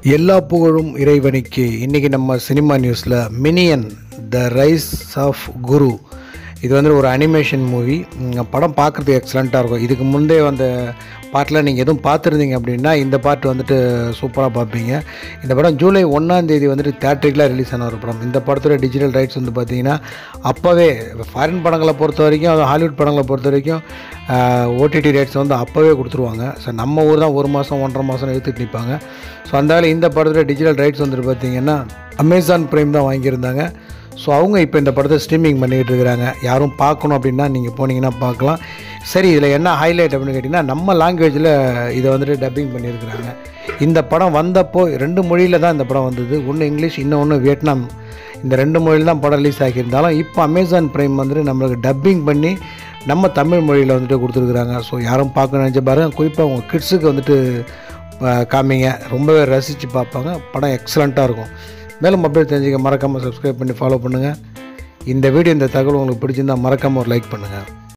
எல்லா புகழும் இறைவனுக்கு இன்றைக்கி நம்ம சினிமா நியூஸில் Minion the rise of Gru இது வந்து ஒரு அனிமேஷன் மூவி படம் பார்க்குறதுக்கு எக்ஸலண்ட்டாக இருக்கும் இதுக்கு முந்தைய வந்த பாட்டில் நீங்கள் எதுவும் பார்த்துருந்தீங்க அப்படின்னா இந்த பாட்டு வந்துட்டு சூப்பராக பார்ப்பீங்க இந்த படம் ஜூலை ஒன்றாம் தேதி வந்துட்டு தேட்டரிக்கலாக ரிலீஸ் ஆன ஒரு படம் இந்த படத்தோட டிஜிட்டல் ரைட்ஸ் வந்து பார்த்தீங்கன்னா அப்போவே ஃபாரின் படங்களை பொறுத்த வரைக்கும் அது ஹாலிவுட் படங்களை பொறுத்த வரைக்கும் ஓடிடி ரைட்ஸ் வந்து அப்போவே கொடுத்துருவாங்க ஸோ நம்ம ஊர் தான் ஒரு மாதம் ஒன்றரை மாதம் எடுத்துகிட்டு நிற்பாங்க ஸோ அந்த வேலை இந்த படத்தோட டிஜிட்டல் ரைட்ஸ் வந்துட்டு பார்த்தீங்கன்னா அமேசான் ப்ரைம் தான் வாங்கியிருந்தாங்க ஸோ அவங்க இப்போ இந்த படத்தை ஸ்ட்ரீமிங் பண்ணிக்கிட்டு இருக்கிறாங்க யாரும் பார்க்கணும் அப்படின்னா நீங்கள் போனீங்கன்னா பார்க்கலாம் சரி இதில் என்ன ஹைலைட் அப்படின்னு கேட்டிங்கன்னா நம்ம லாங்குவேஜில் இதை வந்துட்டு டப்பிங் பண்ணியிருக்கிறாங்க இந்த படம் வந்தப்போ ரெண்டு மொழியில் தான் இந்த படம் வந்தது ஒன்று இங்கிலீஷ் இன்னொன்று வியட்நாம் இந்த ரெண்டு மொழியில் தான் படம் ரிலீஸ் ஆகியிருந்தாலும் இப்போ அமேசான் ப்ரைம் வந்துட்டு நம்மளுக்கு டப்பிங் பண்ணி நம்ம தமிழ் மொழியில் வந்துட்டு கொடுத்துருக்குறாங்க ஸோ யாரும் பார்க்க நினச்ச பாருங்க குறிப்பாக உங்கள் கிட்ஸுக்கு வந்துட்டு அஹ், காமிங்க ரொம்பவே ரசித்து பார்ப்பாங்க படம் எக்ஸலண்ட்டாக இருக்கும் மேலும் மொபைல் தெரிஞ்சுக்க மறக்காமல் சப்ஸ்கிரைப் பண்ணி ஃபாலோ பண்ணுங்கள் இந்த வீடியோ இந்த தகவல் உங்களுக்கு பிடிச்சிருந்தால் மறக்காமல் ஒரு லைக் பண்ணுங்கள்